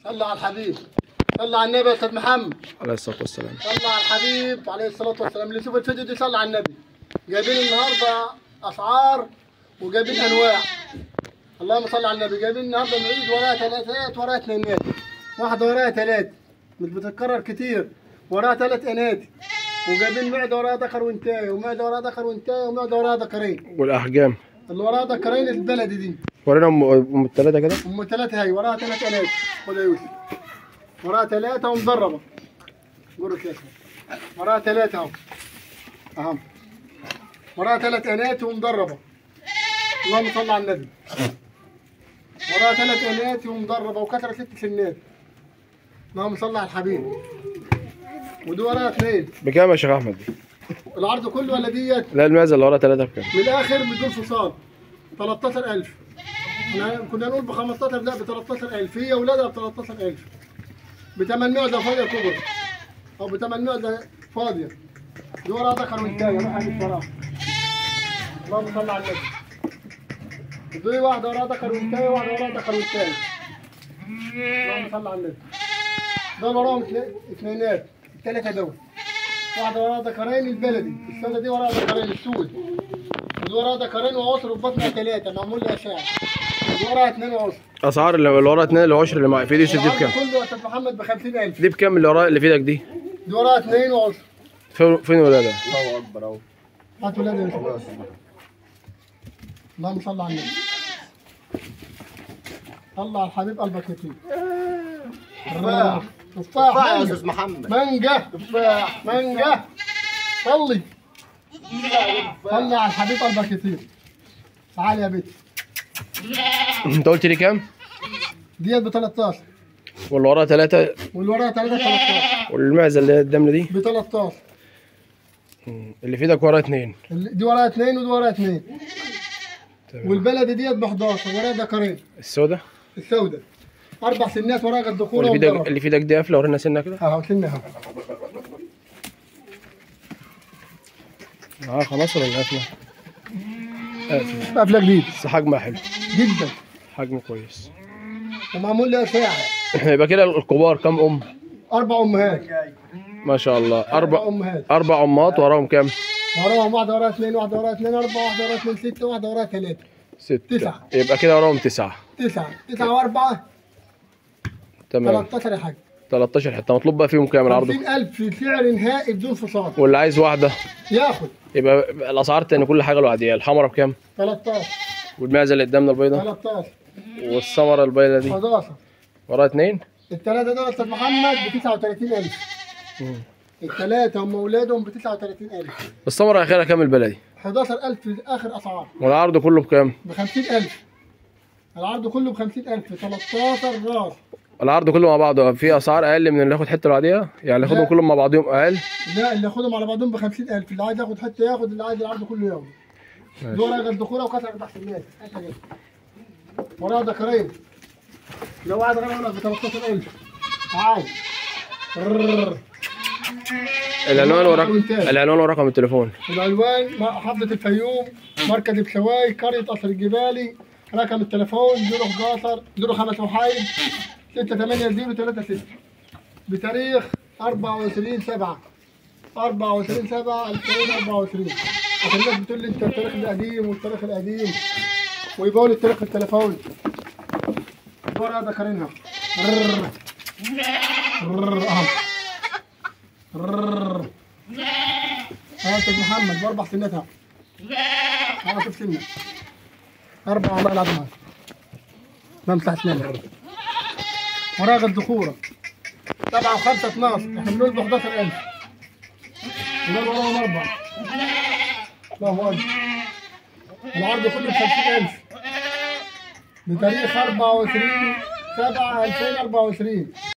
صلى على الحبيب صلى على النبي يا استاذ محمد عليه الصلاه والسلام صلى على الحبيب عليه الصلاه والسلام اللي يشوف الفيديو دي صلى على النبي جايبين النهارده اسعار وجايبين انواع اللهم صل على النبي جايبين النهارده معيد وراها ثلاثات وراها اثنينات واحده وراها ثلاث مش بتتكرر كتير وراها ثلاث اناتي وجايبين معده وراها ذكر وانتايه ومعده وراها ذكر وانتايه ومعده وراها ذكرين والاحجام اللي وراها ذكرين البلدي دي ورينا ام أم الثلاثه كده ام ثلاثة هاي وراها ثلاث آلاف خد يا يوسف وراها ثلاثة ومدربة قول كده وراها ثلاثة اهو اهم وراها ثلاث آلات ومدربة اللهم صل على النبي وراها ثلاث آلات ومدربة وكثرة ست سنات اللهم صل على الحبيب ودي وراها اثنين بكام يا شيخ احمد دي؟ العرض كله ولا ديت لا المعزه اللي ورا ثلاثه بكام؟ من الاخر بدون فصال 13000 احنا كنا نقول ب 15 لا ب 13000 هي اولادها ب 13000 ب 800 ده فاضيه كبر او ب 800 ده فاضيه دي وراها ذكر وانتايه روح عليك وراها اللهم صل على النبي دي واحده وراها ذكر وانتايه واحده وراها ذكر وانتايه اللهم صل على النبي دول وراهم اثنين- اثنينات الثلاثه دول واحده وراها ذكرين البلدي السوداء دي وراها ذكرين السود ودي وراها ذكرين وعصر وبطنها ثلاثه معمول لها اشعه ودي وراها اثنين وعصر اسعار اللي اللي ورا اثنين العشر اللي معايا في دي ست دي بكام؟ العرض كله يا استاذ محمد ب 50000 دي بكام اللي ورا اللي في ايدك دي؟ دي وراها اثنين وعصر فين فين ولادها؟ الله اكبر اهو هات ولاد يا يوسف. اللهم صل على النبي طلع الحبيب قلبك يطيب تفاح تفاح تفاح يا مانجا استاذ محمد مانجا تفاح مانجا صلي صلي على الحبيب قلبك يطيب تعال يا بنتي انت قلت لي كام؟ ديت ب 13 واللي وراها ثلاثه واللي وراها 3 13 والمعزه اللي قدامنا دي ب 13 اللي في ايدك ورا اثنين اللي- دي وراها اثنين ودي وراها اثنين تمام والبلدي ديت ب 11 وراها ذكرين السوداء السوداء اربع سنات وراها قد دخول واللي في ايدك اللي في ايدك دي قافله ورينا سنه كده اهو سنه اهو اه خلاص ولا قافله؟ قافله قفله جديد بس حجمها حلو جدا حجمه كويس ومعمول لها ساعه يبقى كده الكبار كام ام؟ اربع امهات ما شاء الله اربع اربع امهات اربع امهات وراهم كام؟ وراهم واحده وراها اثنين واحده وراها اثنين اربعه واحده وراها اثنين سته واحده وراها ثلاثه ستة تسعة. يبقى كده وراهم تسعة تسعه تسعه واربعه تمام 13 يا حاج 13 حتة مطلوب بقى فيهم كام العرض 50000 في سعر نهائي بدون فصال واللي عايز واحدة ياخد يبقى الأسعار تاني كل حاجة لوحديها الحمرا بكام؟ 13 والمعزة اللي قدامنا البيضة 13 والثمرة البيضة دي 11 وراها اتنين الثلاثه دول يا استاذ محمد ب 39000 مم. الثلاثه هم اولادهم ب 39000 الثمرة آخرها كام البلدي؟ 11000 في اخر اسعار والعرض كله بكام؟ ب 50000 العرض كله ب 50000 13 راس العرض كله مع بعضه في أسعار أقل من اللي ياخد حتة لوحديها يعني اللي ياخدهم لا. كلهم مع بعضهم أقل لا اللي ياخدهم على بعضهم ب 50000 اللي عايز ياخد حته ياخد اللي عايز العرض كله ياخد ماشي. دول غير دخوله وكثره تحت الناس حتى كده وراها ذكرين لو واحد غير ب 13000 تعال ررر. العنوان ورقم ممتاز. العنوان ورقم التليفون العنوان محافظة الفيوم مركز بشواي قرية قصر الجبالي رقم التليفون 011 05 وحايد 68036 بتاريخ 24 7 24 7 2024 عشان الناس بتقول لي انت التاريخ القديم والتاريخ القديم ويبقوا لي التاريخ التليفون دور هذا كارينها ررر. ررر. اهو ررر. ها استاذ محمد باربع سنتها ها شوف سنة أربعة والله العظيم هاي بمسح اسنانها وراغ الذكورة سبعة وخمسة 12 احنا بنقول ب 11000 ودول وراهم أربعة الله أكبر العرض كله ب 50000 بتاريخ 24 7 2024